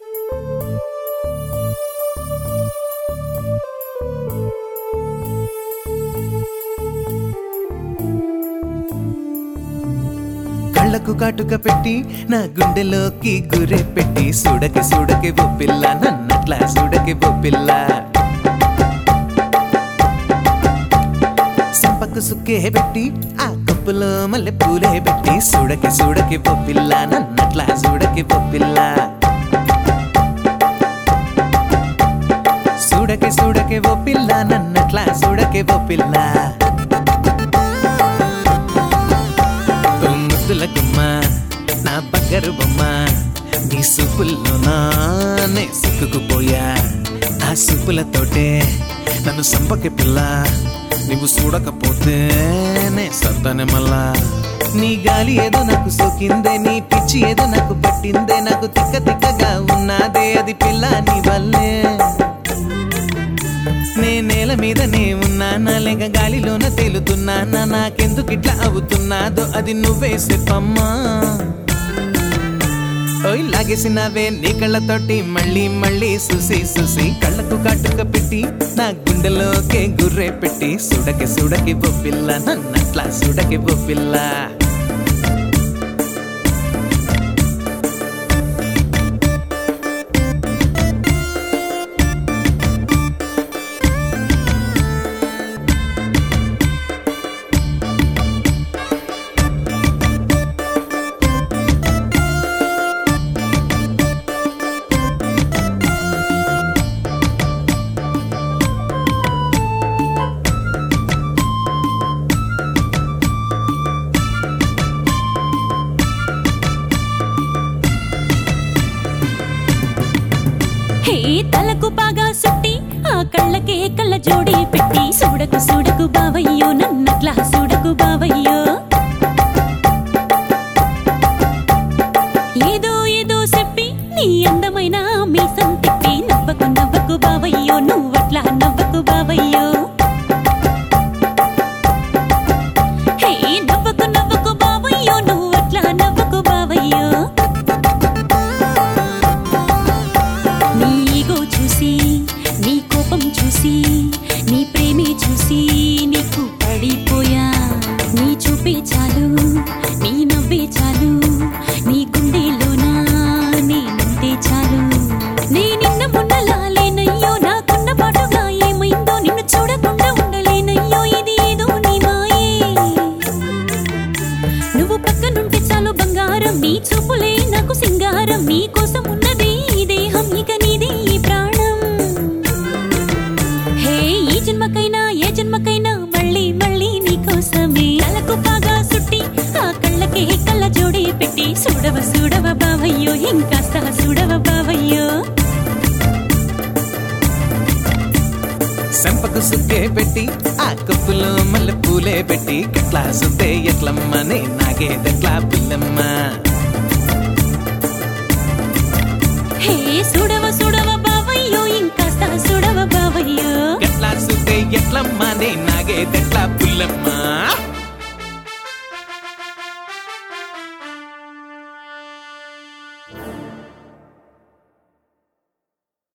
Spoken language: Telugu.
కళ్ళకు కాటుక పెట్టి నా గుండెలోకి గురె పెట్టి సుడకి సుడకి ఓ పిల్ల నన్నట్లా సుడకి ఓ పిల్ల సంపకు సుక్కే పెట్టి ఆ కప్పులో మల్లె పూలే పెట్టి సుడకి సుడకి ఓ పిల్ల నన్నట్లా సుడకి ఓ పిల్ల సుడకి సుడకి ఓ పిల్ల నన్నట్లా సుడకి ఓ పిల్ల ఓ ముద్దుల గుమ్మ నా బంగారు బొమ్మ నీ సూపుల్లో నానే సిక్కుకుపోయా ఆ సూపులతోటే నన్ను సంపకి పిల్ల నువ్వు చూడకపోతే నే సర్దనే మళ్ళా నీ గాలి ఏదో నాకు సోకిందే నీ పిచ్చి ఏదో నాకు పట్టిందే నాకు తిక్క తిక్కగా ఉన్నదే అది పిల్ల నీ వల్లే నే నేల మీదనే ఉన్నానా లేక గాలిలోన తేలుతున్నానా నాకెందుకు ఇట్లా అవుతున్నాదో అది నువ్వే చెప్పమ్మా ఓయ్ లాగేసినవే నీ కళ్ళతోటి మళ్ళీ మళ్ళీ సుసి సుసి కళ్ళకు కాటుక పెట్టి నా గుండెలోకే గుర్రె పెట్టి సుడకి సుడకి బొప్పిల్ల నన్నట్లా సుడకి బొప్పిల్ల హే తలకు బాగా సుట్టి ఆ కళ్ళకే కళ్ళ జోడి పెట్టి చూడకు చూడకు బావయ్యో నన్నట్లా చూడకు బావయ్యో ఏదో ఏదో చెప్పి నీ అందమైన మీసం తిప్పి నవ్వకు నవ్వకు బావయ్యో నువ్వట్లా నవ్వకు బావయ్యో హే నవ్వకు నవ్వకు బావయ్యో నువ్వట్లా నవ్వకు బావయ్యో నీ ఈగో చూసి నీ కోపం చూసి నీ ప్రేమే చూసి నీకు పడిపోయా నీ చూపే చాలు నీ నవ్వే చాలు నీ గుండెలోనా నేనంటే చాలు నే నిన్న మొన్నలాలేనయ్యో నాకున్న పాటుగా ఏమైందో నిన్ను చూడకుండా ఉండలేనయ్యో ఇది ఏదో నీ మాయే నువ్వు పక్కనుంటే చాలు బంగారం నీ చూపులే నాకు సింగారం నీ కోసం ఉన్నది ఈ దేహం ఇక నీది ఈ ప్రాణం హే ఈ జన్మకైనా ఏ జన్మకైనా మళ్ళీ మళ్ళీ నీ కోసమే కళ్ళకు బాగా సుట్టి ఆ కళ్ళకి కళ్ళ జోడి పెట్టి చూడవ చూడవ బావయ్యో ఇంకాస్త చూడవ బావయ్యో సంపకు సుక్కే పెట్టి ఆ కప్పులో మల్లె పూలే పెట్టి గట్లా సుద్దే ఎట్లమ్మనే నాగేదెట్లా పిల్లమ్మ హే చూడవ చూడవ బావయ్యో ఇంకాస్త చూడవ బావయ్యో గట్లా సుద్దే ఎట్లమ్మనే నాగేదెట్లా పుల్లమ్మ